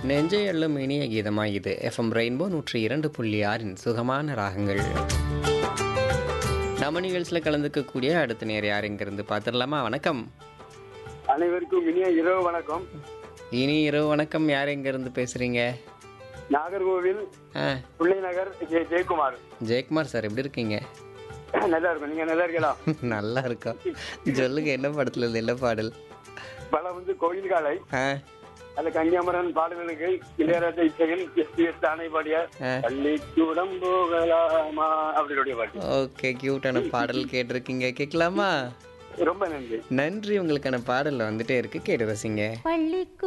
நெஞ்சை அள்ளும் இனிய கீதமாய் இது எஃப்எம் ரெயின்போ நூற்றி இரண்டு புள்ளி ஆறின் சுகமான ராகங்கள் நம்ம நிகழ்ச்சியில் கலந்துக்கக்கூடிய அடுத்த நேர் யார் இங்கிருந்து பார்த்துடலாமா வணக்கம் அனைவருக்கும் இனிய இரவு வணக்கம் இனி இரவு வணக்கம் யார் இங்கிருந்து பேசுறீங்க நாகர்கோவில் ஆ பிள்ளை நகர் ஜெய ஜெயக்குமார் ஜெயக்குமார் சார் எப்படி இருக்கீங்க நல்லா இருக்கும் நீங்க நல்லா இருக்கீங்களா நல்லா இருக்கோம் சொல்லுங்க என்ன படத்துல இருந்து என்ன பாடல் பல வந்து கோயில் காலை ஆ அந்த கன்னியாமரன் பாடல்களுக்கு இளையராஜா இசையில் எஸ் பி எஸ் தானே பாடிய ஆ. பள்ளிக்கூடம் போகலாமா அப்படினுடைய பாட்டு ஓகே கியூட்டான பாடல் கேட்டிருக்கீங்க கேட்கலாமா ரொம்ப நன்றி நன்றி உங்களுக்கான பாடல் வந்துட்டே இருக்கு கேட்டு ரசிங்க பள்ளிக்கு